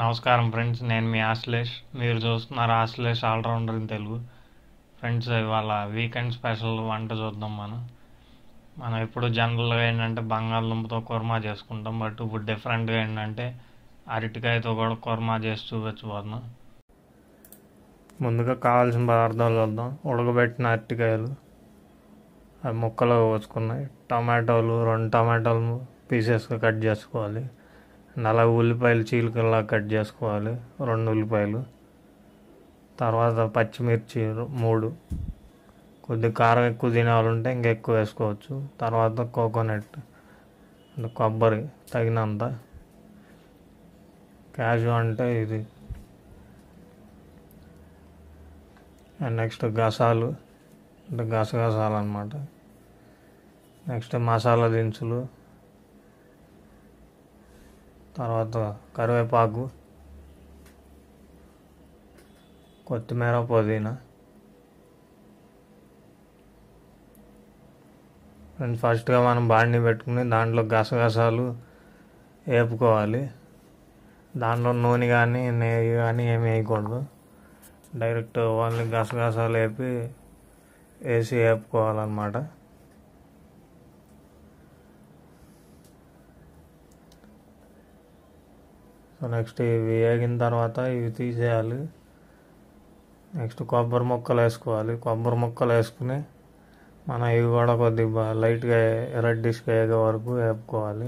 నమస్కారం ఫ్రెండ్స్ నేను మీ ఆశ్లేష్ మీరు చూస్తున్నారు Ashlesh allrounder in Telugu friends ఇవాళ వీకెండ్ స్పెషల్ వంట చూద్దాం మనం మనం ఇప్పుడు జనరల్గా ఏంటంటే బంగాళదుంపతో కుర్మా చేసుకుంటాం బట్ ఇప్పుడు డిఫరెంట్గా ఏంటంటే అరటికాయతో కూడా కుర్మా చేసి చూపించబోతున్నాం ముందుగా కావాల్సిన పదార్థాలు చూద్దాం ఉడకబెట్టిన అరటికాయలు అవి ముక్కలు కోసుకున్నాయి టమాటోలు రెండు టమాటోలు పీసెస్గా కట్ చేసుకోవాలి అండ్ అలాగే ఉల్లిపాయలు చీలికల్లా కట్ చేసుకోవాలి రెండు ఉల్లిపాయలు తర్వాత పచ్చిమిర్చి మూడు కొద్ది కారం ఎక్కువ తినే వాళ్ళు ఉంటే ఇంకా ఎక్కువ వేసుకోవచ్చు తర్వాత కోకోనట్ అంటే కొబ్బరి తగినంత క్యాషు అంటే ఇది అండ్ నెక్స్ట్ గసాలు అంటే గసగసాలు అనమాట నెక్స్ట్ మసాలా దినుసులు తర్వాత కరివేపాకు కొత్తిమీర పుదీనా అండ్ ఫస్ట్గా మనం బాండి పెట్టుకుని దాంట్లో గసగసాలు వేపుకోవాలి దాంట్లో నూనె కానీ నెయ్యి కానీ ఏమి వేయకూడదు డైరెక్ట్ ఓన్లీ గసగసాలు వేపి వేసి వేపుకోవాలన్నమాట సో నెక్స్ట్ ఇవి వేగిన తర్వాత ఇవి తీసేయాలి నెక్స్ట్ కొబ్బరి ముక్కలు వేసుకోవాలి కొబ్బరి ముక్కలు వేసుకుని మనం ఇవి కూడా కొద్దిగా లైట్గా రెడ్డిష్గా వేగే వరకు వేపుకోవాలి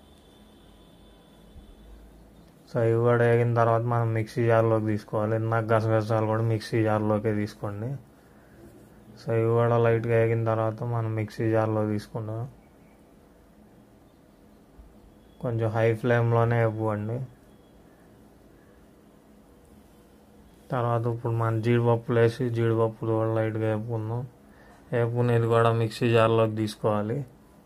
సో ఇవి కూడా వేగిన తర్వాత మనం మిక్సీ జార్లోకి తీసుకోవాలి ఇందాక గసగసాలు కూడా మిక్సీ జార్లోకే తీసుకోండి సో ఇవి కూడా లైట్గా వేగిన తర్వాత మనం మిక్సీ జార్లో తీసుకుంటాం కొంచెం హై ఫ్లేమ్లోనే వేపుకోండి తర్వాత ఇప్పుడు మనం జీడిపప్పులు వేసి జీడిపప్పులు కూడా లైట్గా వేపుకుందాం వేపుకునేది కూడా మిక్సీ జార్లోకి తీసుకోవాలి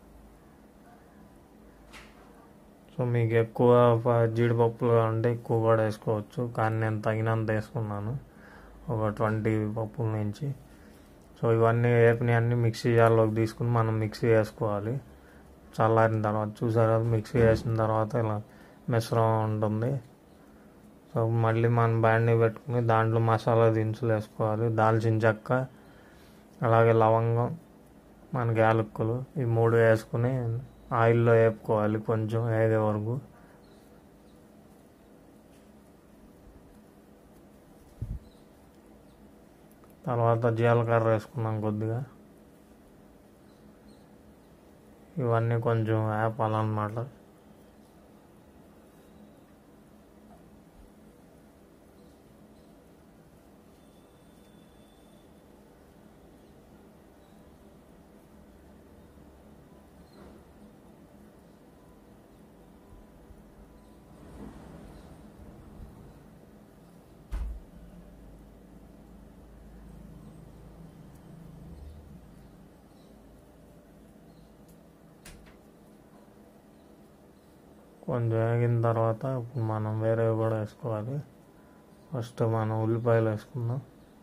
సో మీకు ఎక్కువ జీడిపప్పులు అంటే ఎక్కువ కూడా వేసుకోవచ్చు కానీ నేను తగినంత వేసుకున్నాను ఒక ట్వంటీ పప్పుల నుంచి సో ఇవన్నీ వేపినవి అన్నీ మిక్సీ జార్లోకి తీసుకుని మనం మిక్సీ వేసుకోవాలి చల్లారిన తర్వాత చూసారా మిక్సీ వేసిన తర్వాత ఇలా మిశ్రమం ఉంటుంది సో మళ్ళీ మనం బ్యాండ్ని పెట్టుకుని దాంట్లో మసాలా దినుసులు వేసుకోవాలి దాల్చిన చెక్క అలాగే లవంగం మనకి యాలక్కులు ఈ మూడు వేసుకుని ఆయిల్లో వేపుకోవాలి కొంచెం వేగే వరకు తర్వాత జీలకర్ర వేసుకున్నాం కొద్దిగా ఇవన్నీ కొంచెం వేపాలన్నమాట కొంచెం వేగిన తర్వాత ఇప్పుడు మనం వేరే కూడా వేసుకోవాలి ఫస్ట్ మనం ఉల్లిపాయలు వేసుకుందాం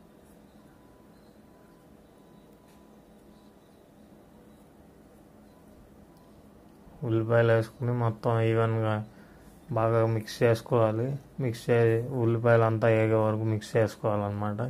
ఉల్లిపాయలు వేసుకుని మొత్తం ఈవెన్గా బాగా మిక్స్ చేసుకోవాలి మిక్స్ చే ఉల్లిపాయలు అంతా వేగే వరకు మిక్స్ చేసుకోవాలన్నమాట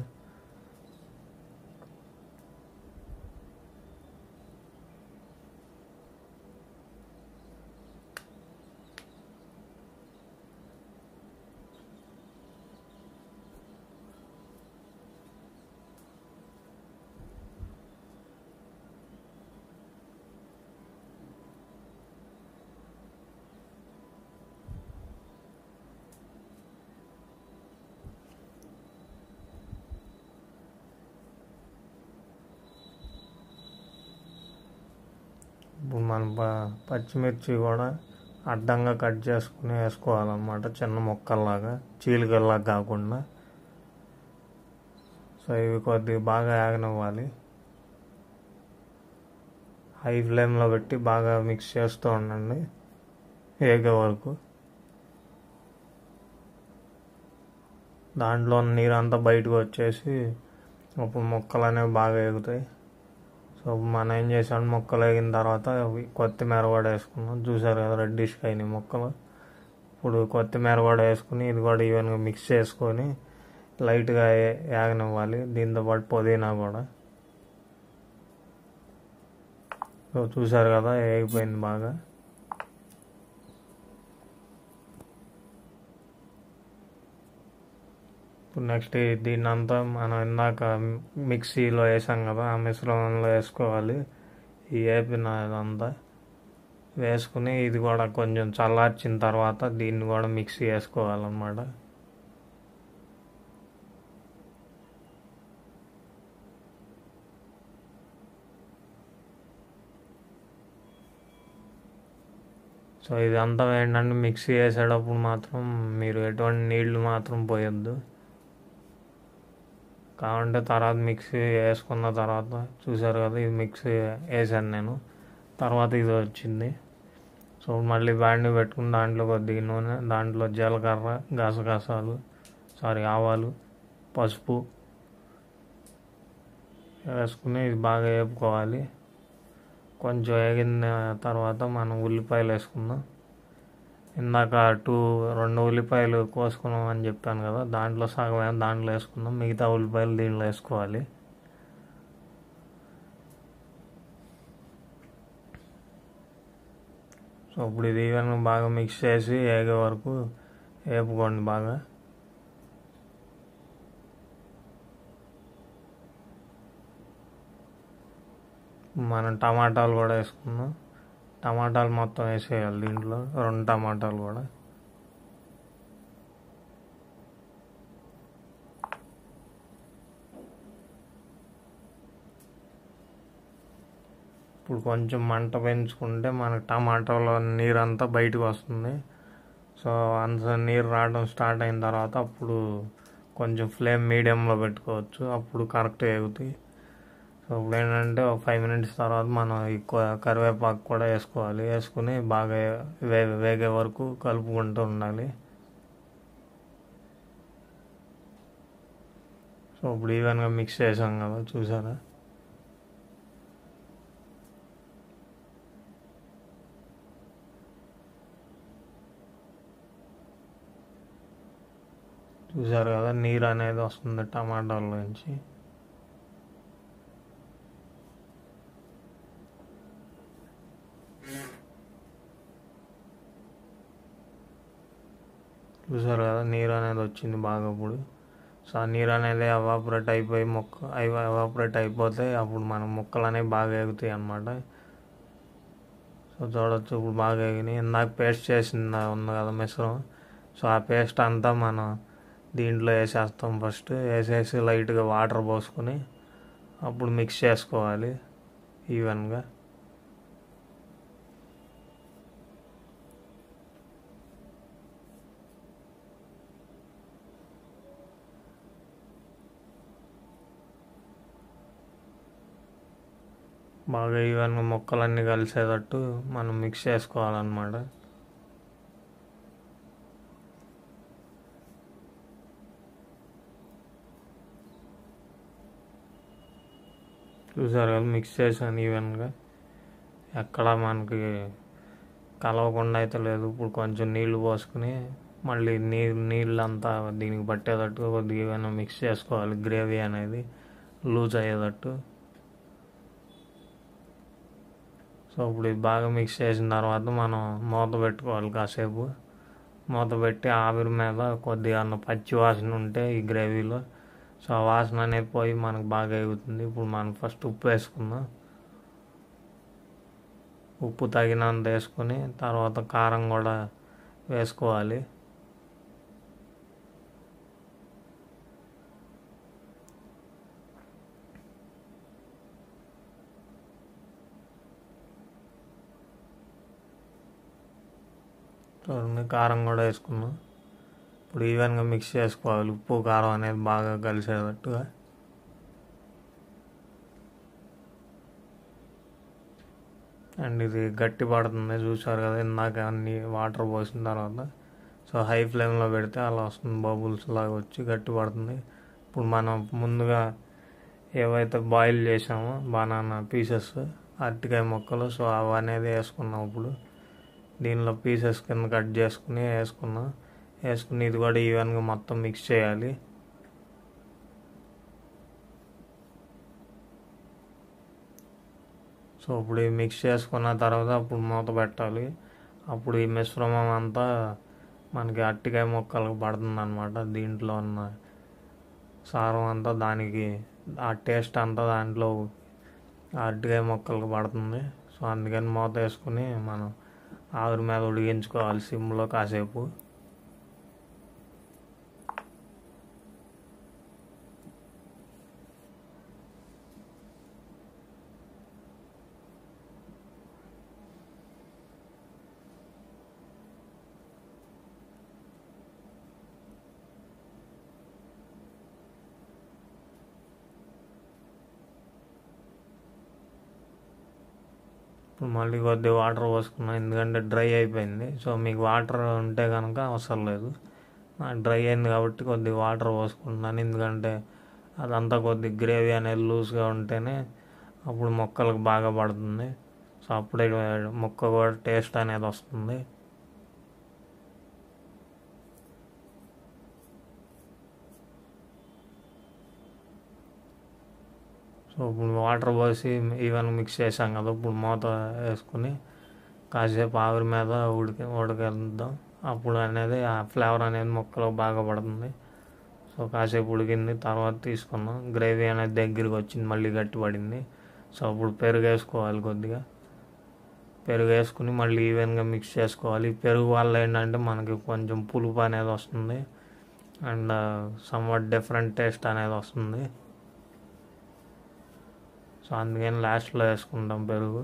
ఇప్పుడు మనం పచ్చిమిర్చి కూడా అడ్డంగా కట్ చేసుకుని వేసుకోవాలన్నమాట చిన్న ముక్కల్లాగా చీలికల్లాగా కాకుండా సో ఇవి కొద్దిగా బాగా ఆగనివ్వాలి హై ఫ్లేమ్లో పెట్టి బాగా మిక్స్ చేస్తూ ఉండండి వేగే వరకు దాంట్లో నీరంతా బయటకు వచ్చేసి అప్పుడు ముక్కలు అనేవి బాగా ఎగుతాయి సో మనం ఏం చేసాం ముక్కలు వేగిన తర్వాత అవి కొత్తిమీర కూడా వేసుకున్నాం చూసారు కదా రెడ్డిష్గా అయినాయి ముక్కలు ఇప్పుడు కొత్తిమీర కూడా వేసుకుని ఇది కూడా ఈవెన్గా మిక్స్ చేసుకొని లైట్గా యాగనివ్వాలి దీంతో పాటు పుదీనా కూడా సో చూసారు కదా వేగిపోయింది బాగా ఇప్పుడు నెక్స్ట్ దీన్ని అంతా మనం ఇందాక మిక్సీలో వేసాం కదా ఆ మిశ్రమంలో వేసుకోవాలి ఈ వేపిన ఇదంతా వేసుకుని ఇది కూడా కొంచెం చల్లార్చిన తర్వాత దీన్ని కూడా మిక్సీ వేసుకోవాలన్నమాట సో ఇదంతా ఏంటంటే మిక్సీ వేసేటప్పుడు మాత్రం మీరు ఎటువంటి నీళ్లు మాత్రం పోయొద్దు కావాలంటే తర్వాత మిక్సీ వేసుకున్న తర్వాత చూసారు కదా ఇది మిక్సీ వేసాను నేను తర్వాత ఇది వచ్చింది సో మళ్ళీ బ్యాండ్ పెట్టుకుని దాంట్లో కొద్దిగా నూనె దాంట్లో జీలకర్ర గసగసాలు సారీ ఆవాలు పసుపు వేసుకుని ఇది బాగా వేపుకోవాలి కొంచెం వేగిన తర్వాత మనం ఉల్లిపాయలు వేసుకుందాం ఇందాక టూ రెండు ఉల్లిపాయలు కోసుకున్నాం అని చెప్పాను కదా దాంట్లో సగం దాంట్లో వేసుకుందాం మిగతా ఉల్లిపాయలు దీంట్లో వేసుకోవాలి సో ఇప్పుడు ఇది ఈవెన్ బాగా మిక్స్ చేసి వేగే వరకు వేపుకోండి బాగా మనం టమాటాలు కూడా వేసుకుందాం టమాటాలు మొత్తం వేసేయాలి దీంట్లో రెండు టమాటాలు కూడా ఇప్పుడు కొంచెం మంట పెంచుకుంటే మనకు టమాటాలో నీరంతా బయటకు వస్తుంది సో అంత నీరు రావడం స్టార్ట్ అయిన తర్వాత అప్పుడు కొంచెం ఫ్లేమ్ మీడియంలో పెట్టుకోవచ్చు అప్పుడు కరెక్ట్ ఎగుతాయి సో ఇప్పుడు ఏంటంటే ఒక ఫైవ్ మినిట్స్ తర్వాత మనం ఎక్కువ కరివేపాకు కూడా వేసుకోవాలి వేసుకుని బాగా వే వేగే వరకు కలుపుకుంటూ ఉండాలి సో ఇప్పుడు ఈవెన్గా మిక్స్ చేసాం కదా చూసారా చూసారు కదా నీరు అనేది వస్తుంది టమాటాల నుంచి చూసారు కదా నీరు అనేది వచ్చింది బాగా ఇప్పుడు సో ఆ నీరు అనేది ఎవాపరేట్ అయిపోయి మొక్క ఎవాపరేట్ అయిపోతే అప్పుడు మన ముక్కలు అనేవి బాగా ఎగుతాయి అన్నమాట సో చూడొచ్చు ఇప్పుడు బాగా ఎగినాయి ఇందాక పేస్ట్ చేసింది ఉంది కదా మిశ్రమం సో ఆ పేస్ట్ అంతా మనం దీంట్లో వేసేస్తాం ఫస్ట్ వేసేసి లైట్గా వాటర్ పోసుకొని అప్పుడు మిక్స్ చేసుకోవాలి ఈవెన్గా బాగా ఈవెన్గా మొక్కలన్నీ కలిసేటట్టు మనం మిక్స్ చేసుకోవాలన్నమాట చూసారు కదా మిక్స్ చేశాను ఈవెన్గా ఎక్కడ మనకి కలవకుండా అయితే లేదు ఇప్పుడు కొంచెం నీళ్లు పోసుకుని మళ్ళీ నీళ్ళు నీళ్ళు అంతా దీనికి పట్టేటట్టు కొద్దిగా ఏమైనా మిక్స్ చేసుకోవాలి గ్రేవీ అనేది లూజ్ అయ్యేటట్టు సో ఇప్పుడు ఇది బాగా మిక్స్ చేసిన తర్వాత మనం మూత పెట్టుకోవాలి కాసేపు మూత పెట్టి ఆవిరి మీద కొద్దిగా అన్న పచ్చి వాసన ఉంటే ఈ గ్రేవీలో సో ఆ వాసన అనేది పోయి మనకు బాగా ఎగుతుంది ఇప్పుడు మనం ఫస్ట్ ఉప్పు వేసుకుందాం ఉప్పు తగినంత వేసుకొని తర్వాత కారం కూడా వేసుకోవాలి చూడండి కారం కూడా వేసుకున్నాం ఇప్పుడు ఈవెన్గా మిక్స్ చేసుకోవాలి ఉప్పు కారం అనేది బాగా కలిసేటట్టుగా అండ్ ఇది గట్టి పడుతుంది చూసారు కదా ఇందాక అన్ని వాటర్ పోసిన తర్వాత సో హై ఫ్లేమ్లో పెడితే అలా వస్తుంది బబుల్స్ లాగా వచ్చి గట్టి పడుతుంది ఇప్పుడు మనం ముందుగా ఏవైతే బాయిల్ చేసామో బనానా పీసెస్ అరటికాయ ముక్కలు సో అవి అనేది వేసుకున్నాం ఇప్పుడు దీనిలో పీసెస్ కింద కట్ చేసుకుని వేసుకున్నా వేసుకుని ఇది కూడా ఈవెన్గా మొత్తం మిక్స్ చేయాలి సో ఇప్పుడు ఈ మిక్స్ చేసుకున్న తర్వాత అప్పుడు మూత పెట్టాలి అప్పుడు ఈ మిశ్రమం అంతా మనకి అట్టికాయ ముక్కలకు పడుతుంది అనమాట దీంట్లో ఉన్న సారం అంతా దానికి ఆ టేస్ట్ అంతా దాంట్లో ఆ అరటికాయ ముక్కలకు పడుతుంది సో అందుకని మూత వేసుకుని మనం ఆవిరి మీద ఉడిగించుకోవాలి సిమ్లో కాసేపు ఇప్పుడు మళ్ళీ కొద్దిగా వాటర్ పోసుకున్నాం ఎందుకంటే డ్రై అయిపోయింది సో మీకు వాటర్ ఉంటే కనుక అవసరం లేదు నాకు డ్రై అయింది కాబట్టి కొద్దిగా వాటర్ పోసుకుంటున్నాను ఎందుకంటే అదంతా కొద్దిగా గ్రేవీ అనేది లూజ్గా ఉంటేనే అప్పుడు మొక్కలకు బాగా పడుతుంది సో అప్పుడే మొక్క కూడా టేస్ట్ అనేది వస్తుంది సో ఇప్పుడు వాటర్ పోసి ఈవెన్ మిక్స్ చేసాం కదా ఇప్పుడు మూత వేసుకుని కాసేపు ఆవిరి మీద ఉడికి ఉడకద్దాం అప్పుడు అనేది ఆ ఫ్లేవర్ అనేది మొక్కలో బాగా పడుతుంది సో కాసేపు ఉడికింది తర్వాత తీసుకున్నాం గ్రేవీ అనేది దగ్గరికి వచ్చింది మళ్ళీ గట్టి పడింది సో అప్పుడు పెరుగు వేసుకోవాలి కొద్దిగా పెరుగు వేసుకుని మళ్ళీ ఈవెన్గా మిక్స్ చేసుకోవాలి పెరుగు వల్ల ఏంటంటే మనకి కొంచెం పులుపు అనేది వస్తుంది అండ్ సమ్వాట్ డిఫరెంట్ టేస్ట్ అనేది వస్తుంది సో అందుకని లాస్ట్లో వేసుకుంటాం పెరుగు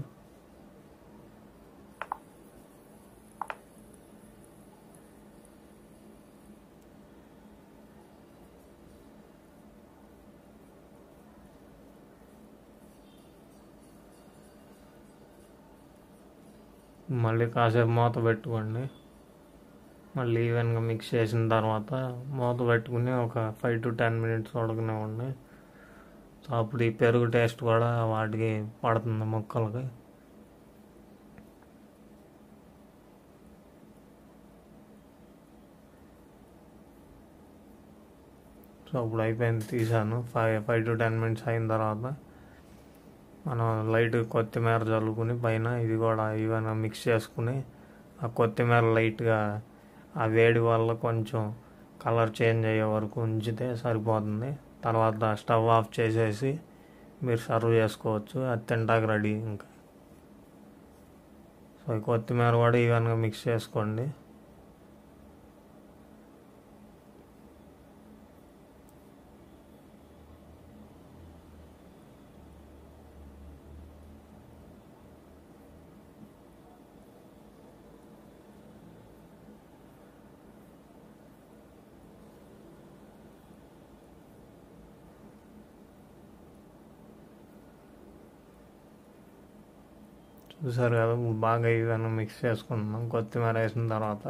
మళ్ళీ కాసేపు మూత పెట్టుకోండి మళ్ళీ ఈవెన్గా మిక్స్ చేసిన తర్వాత మూత పెట్టుకుని ఒక ఫైవ్ టు టెన్ మినిట్స్ ఉడకనివ్వండి సో అప్పుడు ఈ పెరుగు టేస్ట్ కూడా వాటికి పడుతుంది ముక్కలకి సో అప్పుడు అయిపోయింది తీసాను five five to ten minutes అయిన తర్వాత మనం లైట్ కొత్తిమీర చల్లుకుని పైన ఇది కూడా ఈవెన్ మిక్స్ చేసుకుని ఆ కొత్తిమీర లైట్గా ఆ వేడి వల్ల కొంచెం కలర్ చేంజ్ అయ్యే వరకు ఉంచితే సరిపోతుంది తర్వాత స్టవ్ ఆఫ్ చేసేసి మీరు సర్వ్ చేసుకోవచ్చు అది తింటాక రెడీ ఇంకా సో ఈ కొత్తిమీర కూడా ఈవెన్గా మిక్స్ చేసుకోండి చూసారు కదా బాగా ఇవన్నీ మిక్స్ చేసుకుంటున్నాం కొత్తిమీర వేసిన తర్వాత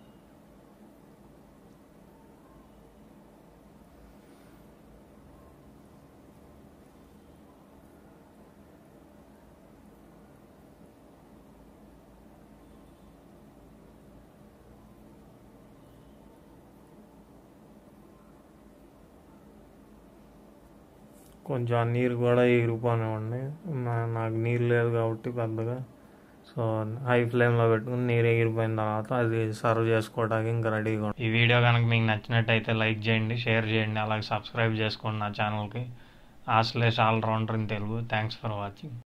కొంచెం ఆ నీరు కూడా ఎగిరిపోనివ్వండి నా- నాకు నీరు లేదు కాబట్టి పెద్దగా సో హై ఫ్లేమ్లో పెట్టుకుని నీరు ఎగిరిపోయిన తర్వాత అది సర్వ్ చేసుకోవడానికి ఇంకా రెడీగా ఈ వీడియో కనుక మీకు నచ్చినట్టయితే లైక్ చేయండి షేర్ చేయండి అలాగే సబ్స్క్రైబ్ చేసుకోండి నా ఛానల్కి Ashlesh allrounder in Telugu thanks for watching